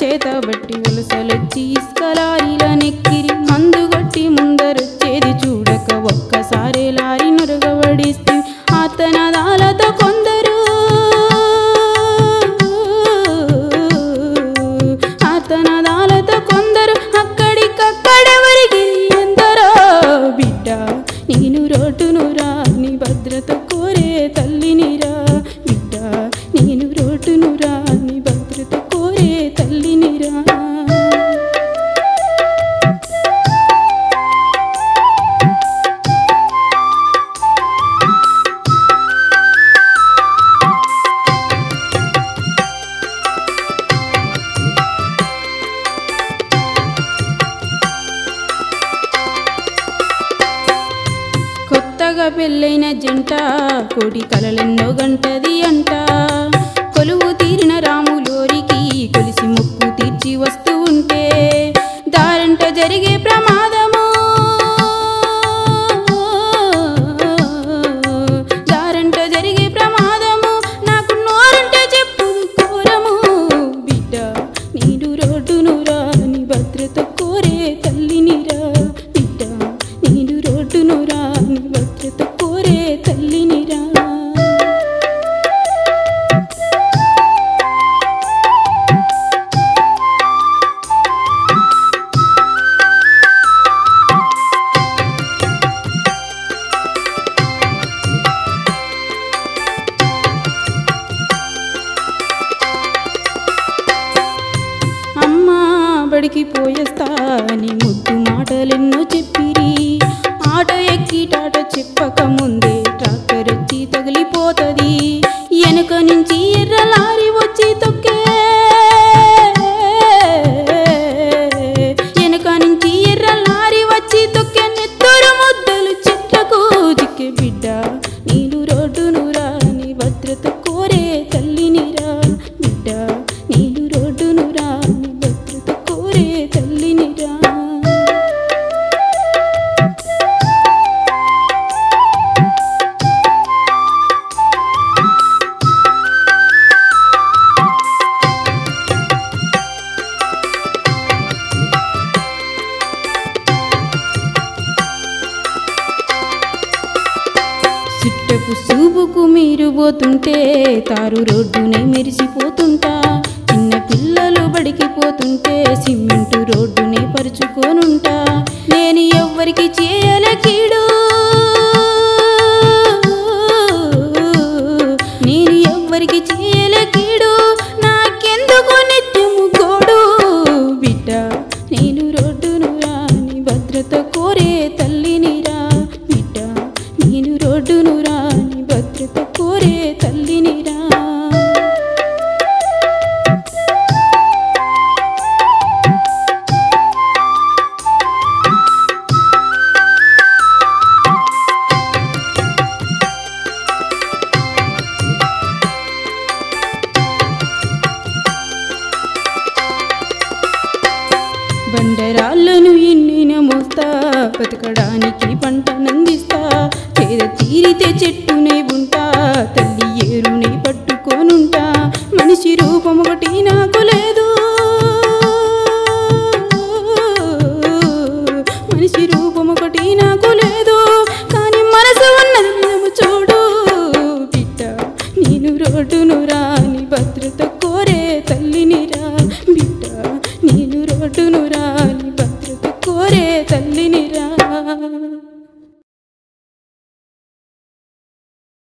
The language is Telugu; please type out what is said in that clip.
చేత బట్టి వలసలొచ్చి ఇసుకలారిల నెక్కిరి మందు గట్టి ముందరొచ్చేది చూడక ఒక్కసారి లారి నొరగబడిస్తే ఆతనదాలతో కొందరు ఆతనదాలతో కొందరు అక్కడికక్కడెవరికి ఎందరో బిడ్డ నేను రోడ్డునురా నీ భద్రత కోరే తల్లినిరా బిడ్డ నేను రోడ్డునురా నీ భద్రత కోరే తల్లినిరా కొత్తగా పెళ్ళైన జంట కోడి కలలెన్నో గంటది అంట కొలువు తీరిన రాములోరికి కొలిసి మొక్కు తీర్చి వస్తూ ఉంటే దారంట జరిగే ప్రమాదము దారంట జరిగే ప్రమాదము నాకు నోరంటే చెప్పు ఘోరము బిడ్డ నేను రోడ్డును రాని భద్రత కోరే తల్లినిరా బిడ్డ నేను రోడ్డును రాని భద్రత కోరే తల్లినిరా అమ్మా బడికి పోయేస్తా అని ముద్దు మాటలెన్నో చెప్పిరి ఆట ఎక్కి టాట చెప్పక ముందే ట్రాక్టర్ వచ్చి తగిలిపోతది వెనుక నుంచి ఎర్ర లారీ వచ్చి తొక్కే వెనుక నుంచి ఎర్ర లారీ వచ్చి తొక్కే నెత్తూరు ముద్దలు చెట్లకు చిక్కే బిడ్డ నీళ్ళు రోడ్డును రాని భద్రత కోరే తల్లినిరా బిడ్డ నీళ్ళు రోడ్డును రాని భద్రత కోరే తల్లినిరా చుట్టపు సూపుకు మీరు పోతుంటే తారు రోడ్డునే మెరిసిపోతుంటా చిన్న పిల్లలు బడికి పోతుంటే సిమెంటు రోడ్డునే పరుచుకోనుంటా నేను ఎవ్వరికి చేయల కీడు నేను ఎవ్వరికి చేయల కీడు నాకెందుకు నిత్యము గోడు బిడ్డ నేను రోడ్డును రాని భద్రత కోరే తల్లినిరా బిడ్డ నేను రోడ్డును రాని భద్రత కోరే తల్లినిరా బండరాళ్ళను ఎన్నిన మోస్తా బతకడానికి పంట నందిస్తా చేద తీరితే చెట్టునే ఉంటా తల్లి ఏరునే పట్టుకోనుంటా మనిషి రూపం ఒకటి నాకు లేదు మనిషి రూపం ఒకటి నాకు లేదు కానీ మనసు ఉన్నది నిజము చూడు బిడ్డ నేను రోడ్డును రాని భద్రత కోరే తల్లినిరా బిడ్డ నేను రోడ్డును రాని భద్రత కోరే తల్లినిరా